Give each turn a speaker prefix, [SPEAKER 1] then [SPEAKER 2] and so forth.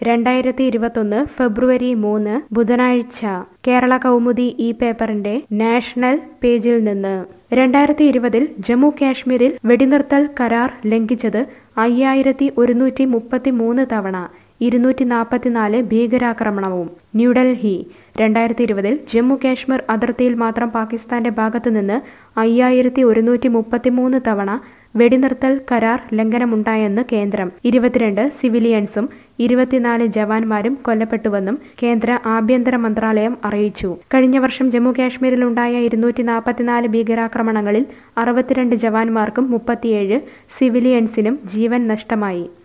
[SPEAKER 1] രണ്ടായിരത്തി ഇരുപത്തൊന്ന് ഫെബ്രുവരി മൂന്ന് ബുധനാഴ്ച കേരള കൗമുദി ഈ പേപ്പറിന്റെ നാഷണൽ പേജിൽ നിന്ന് രണ്ടായിരത്തി ഇരുപതിൽ ജമ്മു കാശ്മീരിൽ വെടിനിർത്തൽ കരാർ ലംഘിച്ചത് അയ്യായിരത്തി ഒരുന്നൂറ്റി മുപ്പത്തി മൂന്ന് തവണ ഇരുന്നൂറ്റി നാൽപ്പത്തിനാല് ഭീകരാക്രമണവും ന്യൂഡൽഹി രണ്ടായിരത്തി ഇരുപതിൽ ജമ്മു കാശ്മീർ അതിർത്തിയിൽ മാത്രം പാകിസ്ഥാന്റെ ഭാഗത്തു നിന്ന് അയ്യായിരത്തി ഒരുന്നൂറ്റി മുപ്പത്തിമൂന്ന് തവണ വെടിനിർത്തൽ കരാർ ലംഘനമുണ്ടായെന്ന് കേന്ദ്രം ഇരുപത്തിരണ്ട് സിവിലിയൻസും ഇരുപത്തിനാല് ജവാന്മാരും കൊല്ലപ്പെട്ടുവെന്നും കേന്ദ്ര ആഭ്യന്തര മന്ത്രാലയം അറിയിച്ചു കഴിഞ്ഞ വർഷം ജമ്മു കാശ്മീരിലുണ്ടായ ഇരുന്നൂറ്റി നാൽപ്പത്തിനാല് ഭീകരാക്രമണങ്ങളിൽ അറുപത്തിരണ്ട് ജവാന്മാർക്കും മുപ്പത്തിയേഴ് സിവിലിയൻസിനും ജീവൻ നഷ്ടമായി